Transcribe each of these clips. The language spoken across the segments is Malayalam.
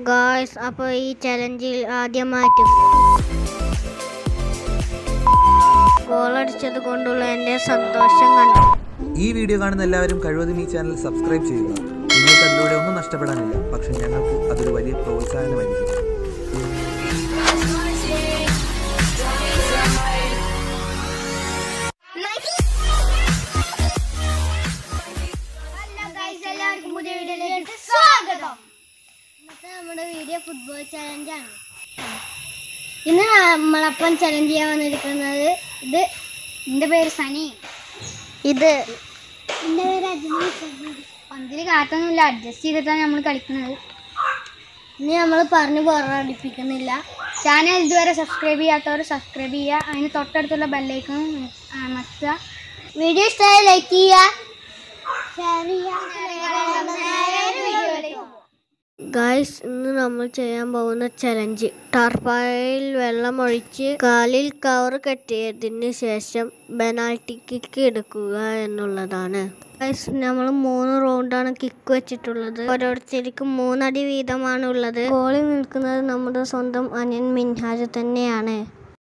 ഗായ്സ് അപ്പോൾ ഈ ചലഞ്ചിൽ ആദ്യമായിട്ട് ഗോളടിച്ചത് കൊണ്ടുള്ള എൻ്റെ സന്തോഷം കണ്ടു ഈ വീഡിയോ കാണുന്ന എല്ലാവരും കഴിവതും ഈ ചാനൽ സബ്സ്ക്രൈബ് ചെയ്യുക നിങ്ങൾക്ക് അതിലൂടെ ഒന്നും നഷ്ടപ്പെടാനില്ല പക്ഷെ ഞങ്ങൾക്ക് അതൊരു വലിയ പ്രോത്സാഹനമായിരിക്കും ഹലോ ഗൈസ് എല്ലാവർക്കും പുതിയ വീഡിയോയിലേക്ക് സ്വാഗതം ഇന്നത്തെ നമ്മുടെ വീഡിയോ ഫുട്ബോൾ ചലഞ്ചാണ് ഇന്ന് നമ്മളപ്പം ചലഞ്ച് ചെയ്യാൻ വന്നിരിക്കുന്നത് ഇത് എൻ്റെ പേര് സനി ഇത് എൻ്റെ പേര് അജ്മൽ പന്തിൽ കാത്തൊന്നുമില്ല അഡ്ജസ്റ്റ് ചെയ്തിട്ടാണ് നമ്മൾ കളിക്കുന്നത് ഇനി നമ്മൾ പറഞ്ഞ് ബോറടിപ്പിക്കുന്നില്ല ചാനൽ ഇതുവരെ സബ്സ്ക്രൈബ് ചെയ്യാത്തവർ സബ്സ്ക്രൈബ് ചെയ്യുക അതിന് തൊട്ടടുത്തുള്ള ബെല്ലൈക്കൺ അമർത്തുക വീഡിയോ ഇഷ്ടമായി ലൈക്ക് ചെയ്യുക ഗായ്സ് ഇന്ന് നമ്മൾ ചെയ്യാൻ പോകുന്ന ചലഞ്ച് ടാർപ്പായിൽ വെള്ളം ഒഴിച്ച് കാലിൽ കവർ കെട്ടിയതിന് ശേഷം പെനാൽറ്റി കിക്ക് എടുക്കുക എന്നുള്ളതാണ് ഗായ്സ് നമ്മൾ മൂന്ന് റൗണ്ടാണ് കിക്ക് വെച്ചിട്ടുള്ളത് ഓരോരുത്തർക്കും മൂന്നടി വീതമാണ് ഉള്ളത് ഗോളിൽ നിൽക്കുന്നത് നമ്മുടെ സ്വന്തം അനിയൻ മിൻഹാജ് തന്നെയാണ്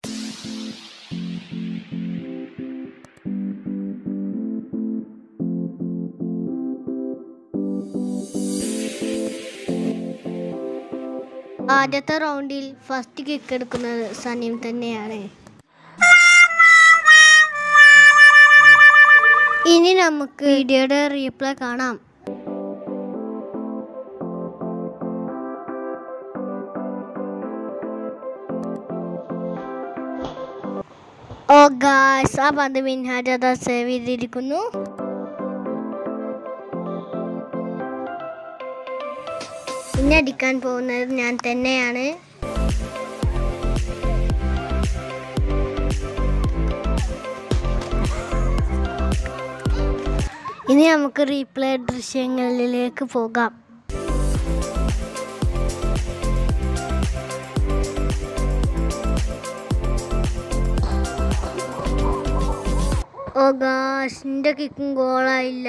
ആദ്യത്തെ റൗണ്ടിൽ ഫസ്റ്റ് കിക്ക് എടുക്കുന്നത് സനീം തന്നെയാണ് ഇനി നമുക്ക് വീഡിയോയുടെ റീപ്ലേ കാണാം ഓ ഗായ്സ് ആ പന്ത് മിൻഹാജ് അതാ സേവ് ചെയ്തിരിക്കുന്നു പിന്നെ അടിക്കാൻ പോകുന്നത് ഞാൻ തന്നെയാണ് ഇനി നമുക്ക് റീപ്ലേ ദൃശ്യങ്ങളിലേക്ക് പോകാം ഓ ഗാഷിന്റെ കിക്കും ഗോളായില്ല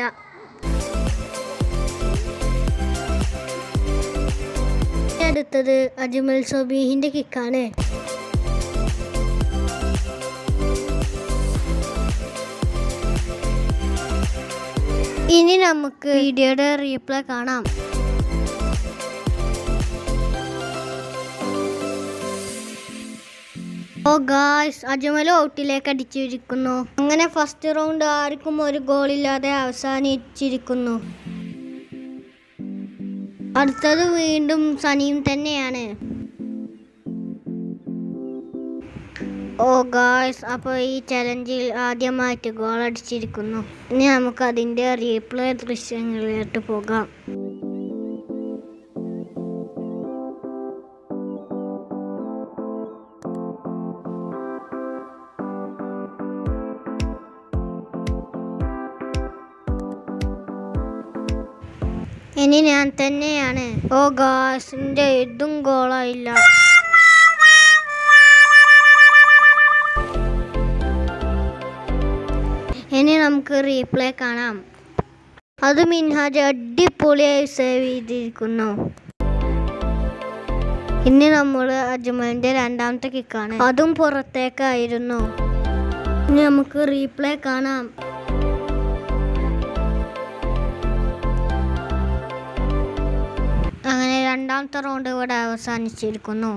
അടുത്തത് അജ്മൽ സബീഹിന്റെ കിക്കാണ് ഇനി നമുക്ക് വീഡിയോയുടെ റീപ്ലേ കാണാം ഓ ഗായ്സ് അജ്മൽ ഔട്ടിലേക്ക് അടിച്ചിരിക്കുന്നു അങ്ങനെ ഫസ്റ്റ് റൗണ്ട് ആർക്കും ഒരു ഗോളില്ലാതെ അവസാനിച്ചിരിക്കുന്നു അടുത്തത് വീണ്ടും സനിയും തന്നെയാണ് ഓ ഗായ്സ് അപ്പോൾ ഈ ചലഞ്ചിൽ ആദ്യമായിട്ട് ഗോൾ അടിച്ചിരിക്കുന്നു ഇനി നമുക്ക് അതിൻ്റെ റീപ്ലേ ദൃശ്യങ്ങളിലോട്ട് പോകാം ഇനി ഞാൻ തന്നെയാണ് ഓ ഗാസിന്റെ ഇതും ഗോളായില്ല ഇനി നമുക്ക് റീപ്ലേ കാണാം അത് മിൻഹാജ് അടിപൊളിയായി സേവ് ചെയ്തിരിക്കുന്നു ഇനി നമ്മൾ അജ്മലിന്റെ രണ്ടാമത്തെ കിക്കാണ് അതും പുറത്തേക്കായിരുന്നു ഇനി നമുക്ക് റീപ്ലേ കാണാം അങ്ങനെ രണ്ടാമത്തെ റൗണ്ട് ഇവിടെ അവസാനിച്ചിരിക്കുന്നു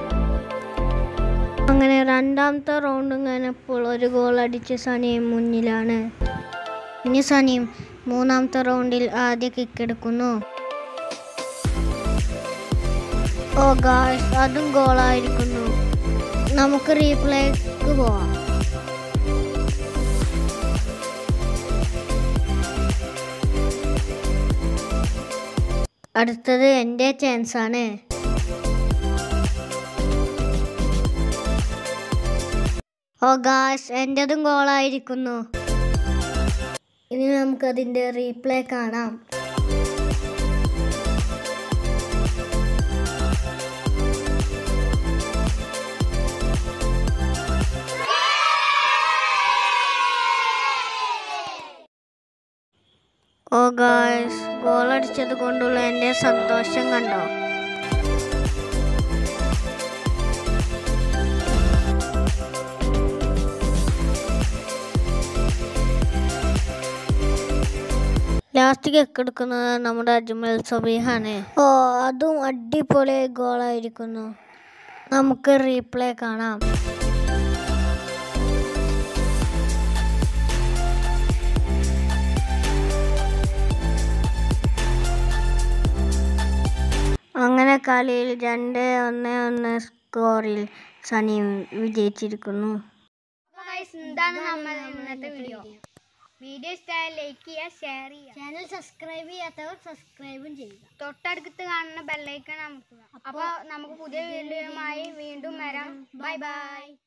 അങ്ങനെ രണ്ടാമത്തെ റൗണ്ട് കഴിഞ്ഞപ്പോൾ ഒരു ഗോൾ അടിച്ച് സനിയും മുന്നിലാണ് ഇനി സനിയും മൂന്നാമത്തെ റൗണ്ടിൽ ആദ്യ കിക്ക് എടുക്കുന്നു ഓ ഗായ്സ് അതും ഗോളായിരിക്കുന്നു നമുക്ക് റീപ്ലേക്ക് പോവാം അടുത്തത് എൻ്റെ ചാൻസ് ആണ് ഓ ഗാസ് എൻ്റെതും ഗോളായിരിക്കുന്നു ഇനി നമുക്കതിൻ്റെ റീപ്ലേ കാണാം ഓ ഗായ്സ് ഗോളടിച്ചത് കൊണ്ടുള്ള എൻ്റെ സന്തോഷം കണ്ടോ ലാസ്റ്റ് കിക്ക് എടുക്കുന്നത് നമ്മുടെ അജ്മൽ സബീഹാണ് ഓ അതും അടിപൊളി ഗോളായിരിക്കുന്നു നമുക്ക് റീപ്ലേ കാണാം അങ്ങനെ കളിയിൽ രണ്ട് ഒന്ന് ഒന്ന് സ്കോറിൽ സനി വിജയിച്ചിരിക്കുന്നു എന്താണ് നമ്മൾ ഇന്നത്തെ വീഡിയോ വീഡിയോ ഇഷ്ടമായ ലൈക്ക് ചെയ്യുക ഷെയർ ചെയ്യുക ചാനൽ സബ്സ്ക്രൈബ് ചെയ്യാത്തവർ സബ്സ്ക്രൈബും ചെയ്യുക തൊട്ടടുത്ത് കാണുന്ന ബെല്ലൈക്കൺ അമർത്തുക അപ്പോൾ നമുക്ക് പുതിയ വീഡിയോയുമായി വീണ്ടും വരാം ബൈ ബൈ